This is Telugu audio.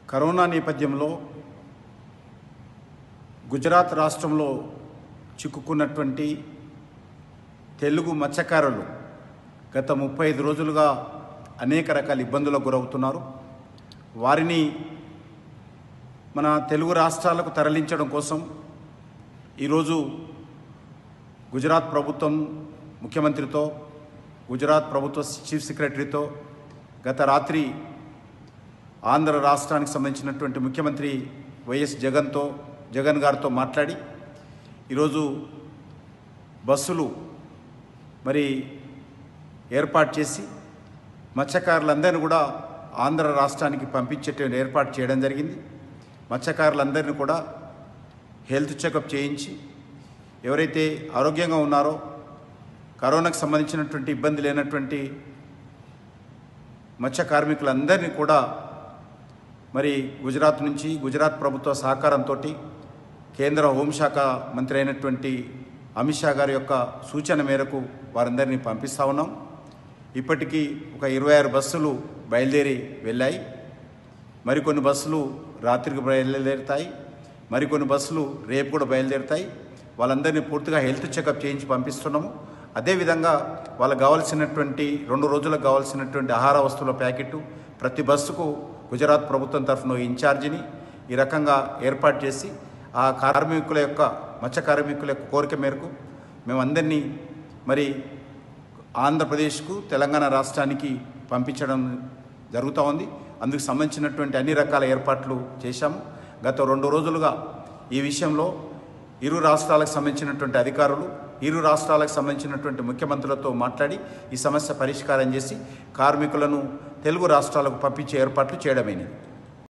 కరోనా నేపథ్యంలో గుజరాత్ రాష్ట్రంలో చిక్కుకున్నటువంటి తెలుగు మత్స్యకారులు గత ముప్పై ఐదు రోజులుగా అనేక రకాల ఇబ్బందులకు గురవుతున్నారు వారిని మన తెలుగు రాష్ట్రాలకు తరలించడం కోసం ఈరోజు గుజరాత్ ప్రభుత్వం ముఖ్యమంత్రితో గుజరాత్ ప్రభుత్వ చీఫ్ సెక్రటరీతో గత రాత్రి ఆంధ్ర రాష్ట్రానికి సంబంధించినటువంటి ముఖ్యమంత్రి వైఎస్ జగన్తో జగన్ గారితో మాట్లాడి ఈరోజు బస్సులు మరి ఏర్పాటు చేసి మత్స్యకారులందరినీ కూడా ఆంధ్ర రాష్ట్రానికి పంపించేటువంటి ఏర్పాటు చేయడం జరిగింది మత్స్యకారులందరినీ కూడా హెల్త్ చెకప్ చేయించి ఎవరైతే ఆరోగ్యంగా ఉన్నారో కరోనాకు సంబంధించినటువంటి ఇబ్బంది లేనటువంటి మత్స్య కార్మికులందరినీ కూడా మరి గుజరాత్ నుంచి గుజరాత్ ప్రభుత్వ సహకారంతో కేంద్ర హోంశాఖ మంత్రి అయినటువంటి అమిత్ షా గారి యొక్క సూచన మేరకు వారందరినీ పంపిస్తా ఉన్నాం ఇప్పటికీ ఒక ఇరవై ఆరు బస్సులు బయలుదేరి వెళ్ళాయి మరికొన్ని బస్సులు రాత్రికి బయలుదేరుతాయి మరికొన్ని బస్సులు రేపు కూడా బయలుదేరుతాయి వాళ్ళందరినీ పూర్తిగా హెల్త్ చెకప్ చేయించి పంపిస్తున్నాము అదేవిధంగా వాళ్ళకి కావాల్సినటువంటి రెండు రోజులకు కావాల్సినటువంటి ఆహార వస్తువుల ప్యాకెట్ ప్రతి బస్సుకు గుజరాత్ ప్రభుత్వం తరఫున ఇన్ఛార్జిని ఈ రకంగా ఏర్పాటు చేసి ఆ కార్మికుల యొక్క మత్స్య కార్మికుల యొక్క కోరిక మేరకు మేమందరినీ మరి ఆంధ్రప్రదేశ్కు తెలంగాణ రాష్ట్రానికి పంపించడం జరుగుతూ ఉంది అందుకు సంబంధించినటువంటి అన్ని రకాల ఏర్పాట్లు చేశాము గత రెండు రోజులుగా ఈ విషయంలో ఇరు రాష్ట్రాలకు సంబంధించినటువంటి అధికారులు ఇరు రాష్ట్రాలకు సంబంధించినటువంటి ముఖ్యమంత్రులతో మాట్లాడి ఈ సమస్య పరిష్కారం చేసి కార్మికులను తెలుగు రాష్ట్రాలకు పంపించే ఏర్పాట్లు చేయడమైనది